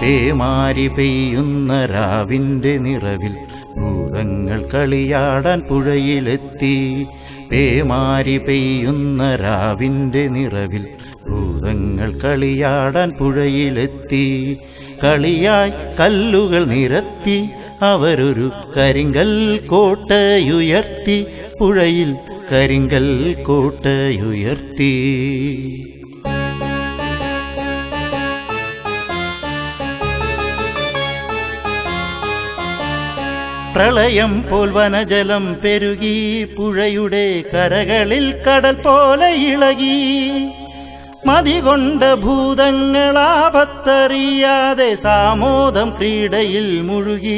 പേമാരി പെയ്യുന്ന രാവിന്റെ നിറവിൽ ഭൂതങ്ങൾ കളിയാടാൻ പുഴയിലെത്തി പേമാരി പെയ്യുന്ന രാവിന്റെ നിറവിൽ ഭൂതങ്ങൾ കളിയാടാൻ പുഴയിലെത്തി കളിയായി കല്ലുകൾ നിരത്തി അവരൊരു കരിങ്കൽ കോട്ടയുയർത്തി പുഴയിൽ കരിങ്കൽ കോട്ടയുയർത്തി പ്രളയം പോൽ വനജലം പെരുകി പുഴയുടെ കരകളിൽ കടൽ പോലെ ഇളകി മതികൊണ്ട ഭൂതങ്ങളാപത്തറിയാതെ സാമോദം ക്രീഡയിൽ മുഴുകി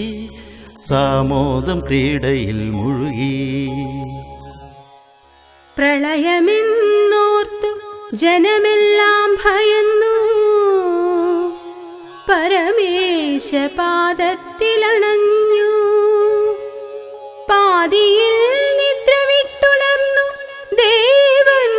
സാമോദം ക്രീഡയിൽ മുഴുകി പ്രളയമെന്നോർത്തു ജനമെല്ലാം ഭയന്നു പരമേശപാദത്തിലണഞ്ഞു പാതിയിൽ നിദ്ര വിട്ടുണർന്നു ദേവൻ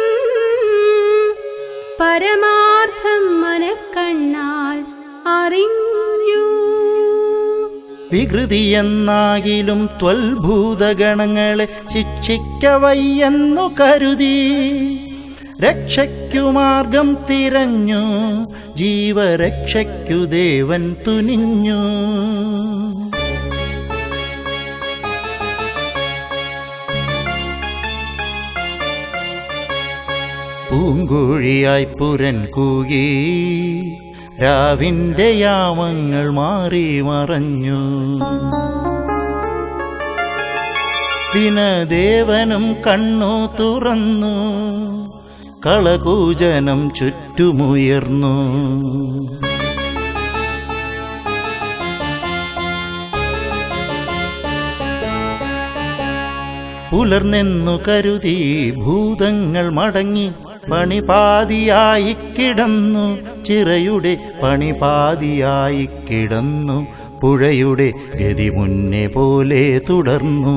പരമാർത്ഥം മനക്കണ്ണാൽ അറിഞ്ഞു വികൃതി എന്നാകിലും ത്വൽഭൂതഗണങ്ങളെ ശിക്ഷിക്കവയ്യെന്നു കരുതി രക്ഷയ്ക്കു മാർഗം തിരഞ്ഞു ജീവരക്ഷയ്ക്കു ദേവൻ തുനിഞ്ഞു പൂങ്കുഴിയായി പുരൻ കൂകി രാവിന്റെ യാമങ്ങൾ മാറി മറഞ്ഞു ദിനദേവനും കണ്ണു തുറന്നു കളകൂജനം ചുറ്റുമുയർന്നു പുലർന്നെന്നു കരുതി ഭൂതങ്ങൾ മടങ്ങി പണിപാതിയായി കിടന്നു ചിറയുടെ പണിപാതിയായി കിടന്നു പുഴയുടെ ഗതി മുന്നേ പോലെ തുടർന്നു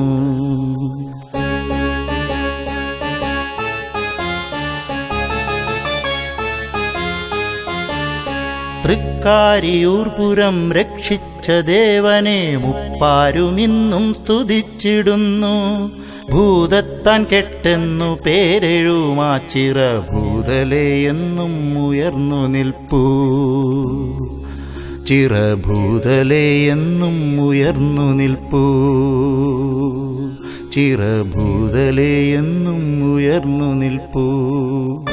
തൃക്കാരിയൂർപുരം രക്ഷിച്ച ദേവനെ മുപ്പാരുമിന്നും സ്തുതിച്ചിടുന്നു ഭൂതത്താൻ കെട്ടെന്നു പേരെഴുമാച്ചിറ ഭൂതലെ എന്നും ഉയർന്നു നിൽപ്പൂ ചിറഭൂതലെ എന്നും ഉയർന്നു നിൽപ്പൂ ചിറഭൂതലെ എന്നും ഉയർന്നു നിൽപ്പൂ